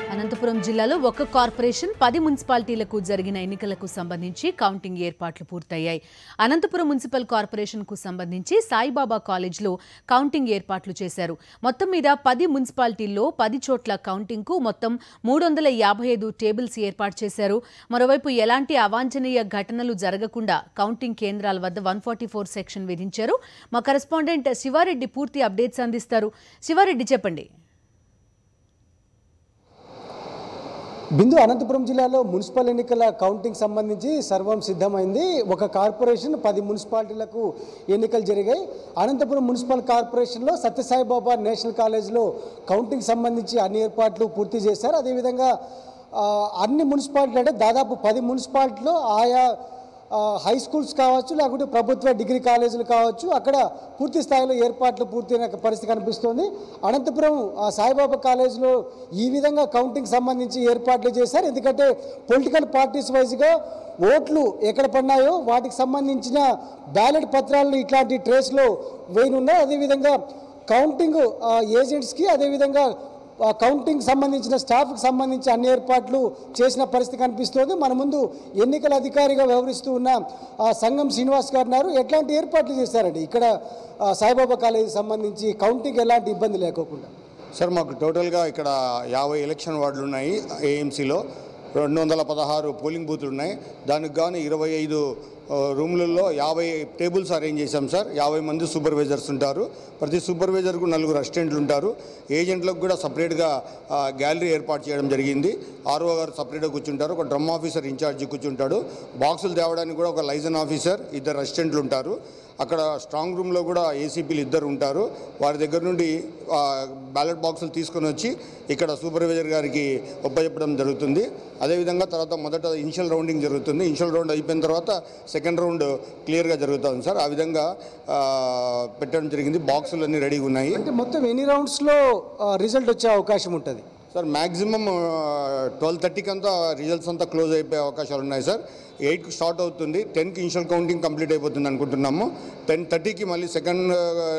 అనంతపురం జిల్లాలో ఒక కార్పొరేషన్ పది మున్సిపాలిటీలకు జరిగిన ఎన్నికలకు సంబంధించి కౌంటింగ్ ఏర్పాట్లు పూర్తయ్యాయి అనంతపురం మున్సిపల్ కార్పొరేషన్ కు సంబంధించి సాయిబాబా కాలేజ్లో కౌంటింగ్ ఏర్పాట్లు చేశారు మొత్తం మీద పది మున్సిపాలిటీల్లో పది చోట్ల కౌంటింగ్ కు మొత్తం మూడు వందల యాభై ఐదు టేబుల్స్ ఏర్పాటు చేశారు మరోవైపు ఎలాంటి అవాంఛనీయ ఘటనలు జరగకుండా కౌంటింగ్ కేంద్రాల వద్ద వన్ ఫార్టీ ఫోర్ సెక్షన్ విధించారు మా కరెస్పాండెంట్ శివారెడ్డి పూర్తి అప్డేట్స్ అందిస్తారు శివారెడ్డి చెప్పండి బిందు అనంతపురం జిల్లాలో మున్సిపల్ ఎన్నికల కౌంటింగ్ సంబంధించి సర్వం సిద్ధమైంది ఒక కార్పొరేషన్ పది మున్సిపాలిటీలకు ఎన్నికలు జరిగాయి అనంతపురం మున్సిపల్ కార్పొరేషన్లో సత్యసాయిబాబా నేషనల్ కాలేజ్లో కౌంటింగ్ సంబంధించి అన్ని ఏర్పాట్లు పూర్తి చేశారు అదేవిధంగా ఆ, అన్ని మున్సిపాలిటీలు అంటే దాదాపు పది మున్సిపాలిటీలో ఆయా ఆ, హై స్కూల్స్ కావచ్చు లేకుంటే ప్రభుత్వ డిగ్రీ కాలేజీలు కావచ్చు అక్కడ పూర్తి స్థాయిలో ఏర్పాట్లు పూర్తయిన పరిస్థితి కనిపిస్తోంది అనంతపురం ఆ, సాయిబాబా కాలేజీలో ఈ విధంగా కౌంటింగ్ సంబంధించి ఏర్పాట్లు చేశారు ఎందుకంటే పొలిటికల్ పార్టీస్ వైజ్గా ఓట్లు ఎక్కడ పడినాయో వాటికి సంబంధించిన బ్యాలెట్ పత్రాలను ఇట్లాంటి ట్రేస్లో వేయనున్నాయి అదేవిధంగా కౌంటింగ్ ఆ, ఏజెంట్స్కి అదేవిధంగా ఆ కౌంటింగ్ సంబంధించిన స్టాఫ్కి సంబంధించి అన్ని ఏర్పాట్లు చేసిన పరిస్థితి కనిపిస్తోంది మన ముందు ఎన్నికల అధికారిగా వ్యవహరిస్తూ ఉన్న ఆ, సంగం శ్రీనివాస్ గారు ఉన్నారు ఎట్లాంటి ఏర్పాట్లు చేశారండి ఇక్కడ ఆ, సాయిబాబా కాలేజీకి సంబంధించి కౌంటింగ్ ఎలాంటి ఇబ్బంది లేకోకుండా సార్ మాకు టోటల్గా ఇక్కడ యాభై ఎలక్షన్ వార్డులు ఉన్నాయి ఏఎంసీలో రెండు వందల పదహారు పోలింగ్ బూత్లు ఉన్నాయి దానికి గాను ఇరవై ఐదు ఆ, రూమ్లలో యాభై టేబుల్స్ అరేంజ్ చేశాం సార్ యాభై మంది సూపర్వైజర్స్ ఉంటారు ప్రతి సూపర్వైజర్కు నలుగురు అసిస్టెంట్లు ఉంటారు ఏజెంట్లకు కూడా సపరేట్గా ఆ, గ్యాలరీ ఏర్పాటు చేయడం జరిగింది ఆర్ఓ గారు సపరేట్గా కూర్చుంటారు ఒక డ్రమ్ ఆఫీసర్ ఇన్ఛార్జి కూర్చుంటాడు బాక్సులు తేవడానికి కూడా ఒక లైజన్ ఆఫీసర్ ఇద్దరు అసిస్టెంట్లు ఉంటారు అక్కడ స్ట్రాంగ్ రూమ్లో కూడా ఏసీపీలు ఇద్దరు ఉంటారు వారి దగ్గర నుండి ఆ, బ్యాలెట్ బాక్సులు తీసుకొని వచ్చి ఇక్కడ సూపర్వైజర్ గారికి ఒప్పచెప్పడం జరుగుతుంది అదేవిధంగా తర్వాత మొదట ఇనిషియల్ రౌండింగ్ జరుగుతుంది ఇనిషియల్ రౌండ్ అయిపోయిన తర్వాత సెకండ్ రౌండ్ క్లియర్గా జరుగుతుంది సార్ ఆ విధంగా ఆ, పెట్టడం జరిగింది బాక్సులు అన్నీ రెడీగా ఉన్నాయి అంటే మొత్తం ఎన్ని రౌండ్స్లో రిజల్ట్ వచ్చే అవకాశం ఉంటుంది సార్ మ్యాక్సిమం ట్వెల్వ్ థర్టీకి అంతా రిజల్ట్స్ అంతా క్లోజ్ అయిపోయే అవకాశాలు ఉన్నాయి సార్ ఎయిట్కి స్టార్ట్ అవుతుంది టెన్కి ఇనిషియల్ కౌంటింగ్ కంప్లీట్ అయిపోతుంది అనుకుంటున్నాము టెన్ థర్టీకి మళ్ళీ సెకండ్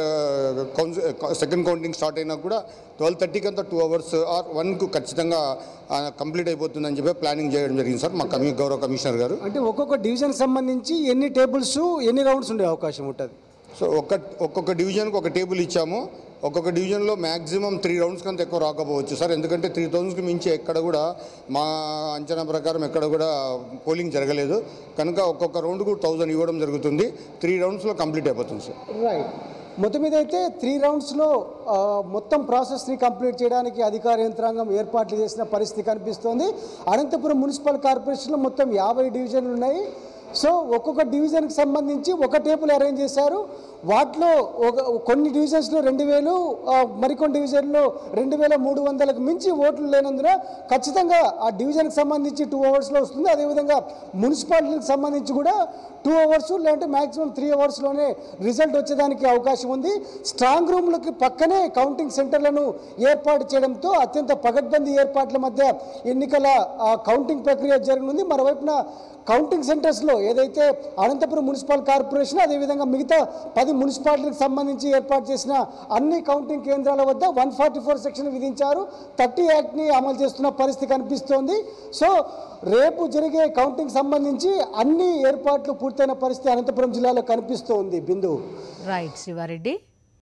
సెకండ్ కౌంటింగ్ స్టార్ట్ అయినా కూడా ట్వెల్వ్ థర్టీకి అంతా టూ అవర్స్ ఆర్ వన్కు ఖచ్చితంగా కంప్లీట్ అయిపోతుందని చెప్పి ప్లానింగ్ చేయడం జరిగింది సార్ మా కమి గౌరవ కమిషనర్ గారు అంటే ఒక్కొక్క డివిజన్ సంబంధించి ఎన్ని టేబుల్స్ ఎన్ని రౌండ్స్ ఉండే అవకాశం ఉంటుంది సో ఒక్క ఒక్కొక్క డివిజన్కి ఒక టేబుల్ ఇచ్చాము ఒక్కొక్క డివిజన్లో మ్యాక్సిమం త్రీ రౌండ్స్ కంటే ఎక్కువ రాకపోవచ్చు సార్ ఎందుకంటే త్రీ థౌజండ్స్కి మించి ఎక్కడ కూడా మా అంచనా ప్రకారం ఎక్కడ కూడా పోలింగ్ జరగలేదు కనుక ఒక్కొక్క రౌండ్కు థౌజండ్ ఇవ్వడం జరుగుతుంది త్రీ రౌండ్స్లో కంప్లీట్ అయిపోతుంది సార్ రైట్ మొత్తం మీద అయితే త్రీ రౌండ్స్లో ఆ, మొత్తం ప్రాసెస్ని కంప్లీట్ చేయడానికి అధికార యంత్రాంగం ఏర్పాట్లు చేసిన పరిస్థితి కనిపిస్తోంది అనంతపురం మున్సిపల్ కార్పొరేషన్లో మొత్తం యాభై డివిజన్లు ఉన్నాయి సో ఒక్కొక్క డివిజన్కి సంబంధించి ఒక టేబుల్ అరేంజ్ చేశారు వాటిలో ఒక కొన్ని డివిజన్స్లో రెండు వేలు ఆ, మరికొన్ని డివిజన్లో రెండు వేల మూడు వందలకు మించి ఓట్లు లేనందున ఖచ్చితంగా ఆ డివిజన్కి సంబంధించి టూ అవర్స్లో వస్తుంది అదేవిధంగా మున్సిపాలిటీకి సంబంధించి కూడా టూ అవర్స్ లేదంటే మ్యాక్సిమం త్రీ అవర్స్లోనే రిజల్ట్ వచ్చేదానికి అవకాశం ఉంది స్ట్రాంగ్ రూమ్లకి పక్కనే కౌంటింగ్ సెంటర్లను ఏర్పాటు చేయడంతో అత్యంత పగడ్బందీ ఏర్పాట్ల మధ్య ఎన్నికల ఆ, కౌంటింగ్ ప్రక్రియ జరగనుంది మరోవైపున కౌంటింగ్ సెంటర్స్లో ఏదైతే అనంతపురం మున్సిపల్ కార్పొరేషన్ అదేవిధంగా మిగతా పది మున్సిపాలిటీలకు సంబంధించి ఏర్పాటు చేసిన అన్ని కౌంటింగ్ కేంద్రాల వద్ద వన్ ఫార్టీ ఫోర్ సెక్షన్ విధించారు థర్టీ యాక్ట్ని అమలు చేస్తున్న పరిస్థితి కనిపిస్తోంది సో రేపు జరిగే కౌంటింగ్ సంబంధించి అన్ని ఏర్పాట్లు పూర్తయిన పరిస్థితి అనంతపురం జిల్లాలో కనిపిస్తోంది బిందు రైట్ శివారెడ్డి